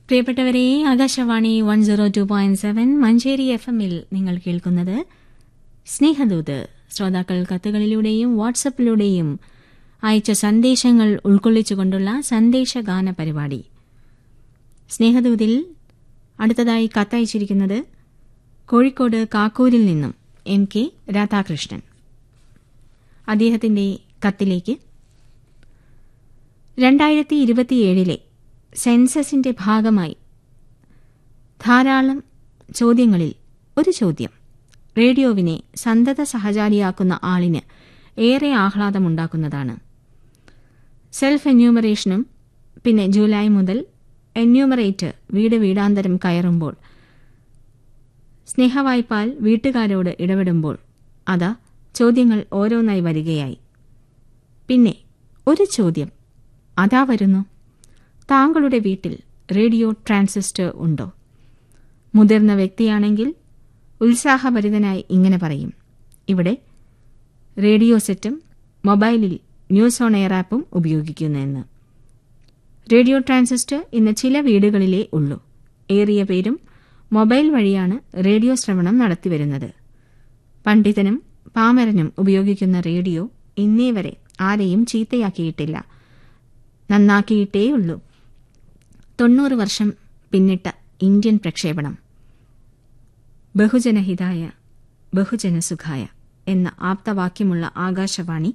പ്രിയപ്പെട്ടവരെ Akashvani one zero two point seven Manjeri F എമ്മിൽ നിങ്ങൾ കേൾക്കുന്നത് സ്നേഹദൂത് ശ്രോതാക്കൾ കത്തുകളിലൂടെയും വാട്സപ്പിലൂടെയും അയച്ച സന്ദേശങ്ങൾ ഉൾക്കൊള്ളിച്ചുകൊണ്ടുള്ള സന്ദേശഗാന പരിപാടി സ്നേഹദൂതിൽ അടുത്തതായി കത്തയച്ചിരിക്കുന്നത് കോഴിക്കോട് കാക്കൂരിൽ നിന്നും എം കെ രാധാകൃഷ്ണൻ അദ്ദേഹത്തിന്റെ കത്തിലേക്ക് രണ്ടായിരത്തി ഇരുപത്തിയേഴിലെ സെൻസസിന്റെ ഭാഗമായി ധാരാളം ചോദ്യങ്ങളിൽ ഒരു ചോദ്യം റേഡിയോവിനെ സന്തത സഹചാരിയാക്കുന്ന ആളിന് ഏറെ ആഹ്ലാദമുണ്ടാക്കുന്നതാണ് സെൽഫ് എന്യൂമറേഷനും പിന്നെ ജൂലൈ മുതൽ എന്യൂമറേറ്റ് വീട് വീടാന്തരം കയറുമ്പോൾ സ്നേഹവായ്പാൽ വീട്ടുകാരോട് ഇടപെടുമ്പോൾ അതാ ചോദ്യങ്ങൾ ഓരോന്നായി വരികയായി പിന്നെ ഒരു ചോദ്യം അതാ വരുന്നു താങ്കളുടെ വീട്ടിൽ റേഡിയോ ട്രാൻസിസ്റ്റർ ഉണ്ടോ മുതിർന്ന വ്യക്തിയാണെങ്കിൽ ഉത്സാഹഭരിതനായി ഇങ്ങനെ പറയും ഇവിടെ റേഡിയോ സെറ്റും മൊബൈലിൽ ന്യൂസ് ഓൺ എയർ ആപ്പും ഉപയോഗിക്കുന്നെന്ന് റേഡിയോ ട്രാൻസിസ്റ്റർ ഇന്ന് ചില വീടുകളിലേ ഉള്ളൂ ഏറിയ പേരും മൊബൈൽ വഴിയാണ് റേഡിയോ ശ്രവണം നടത്തിവരുന്നത് പണ്ഡിതനും പാമരനും ഉപയോഗിക്കുന്ന റേഡിയോ ഇന്നേ വരെ ആരെയും ചീത്തയാക്കിയിട്ടില്ല നന്നാക്കിയിട്ടേയുള്ളൂ തൊണ്ണൂറ് വർഷം പിന്നിട്ട ഇന്ത്യൻ പ്രക്ഷേപണം ബഹുജനഹിതായ ബഹുജനസുഖായ എന്ന ആപ്തവാക്യമുള്ള ആകാശവാണി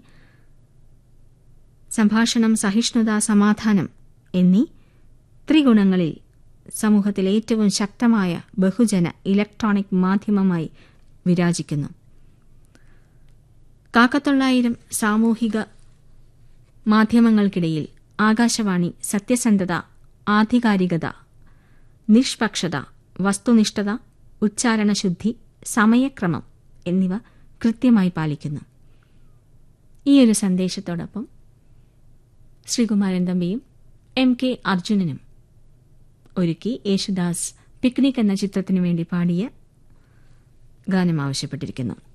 സംഭാഷണം സഹിഷ്ണുത സമാധാനം എന്നീ ത്രിഗുണങ്ങളിൽ സമൂഹത്തിൽ ഏറ്റവും ശക്തമായ ബഹുജന ഇലക്ട്രോണിക് മാധ്യമമായി വിരാജിക്കുന്നു കാക്കത്തൊള്ളായിരം സാമൂഹിക മാധ്യമങ്ങൾക്കിടയിൽ ആകാശവാണി സത്യസന്ധത ആധികാരികത നിഷ്പക്ഷത വസ്തുനിഷ്ഠത ഉച്ചാരണശുദ്ധി സമയക്രമം എന്നിവ കൃത്യമായി പാലിക്കുന്നു ഈയൊരു സന്ദേശത്തോടൊപ്പം ശ്രീകുമാരൻ തമ്പിയും എം കെ അർജുനനും ഒരുക്കി യേശുദാസ് പിക്നിക് എന്ന ചിത്രത്തിനു വേണ്ടി പാടിയ ഗാനം ആവശ്യപ്പെട്ടിരിക്കുന്നു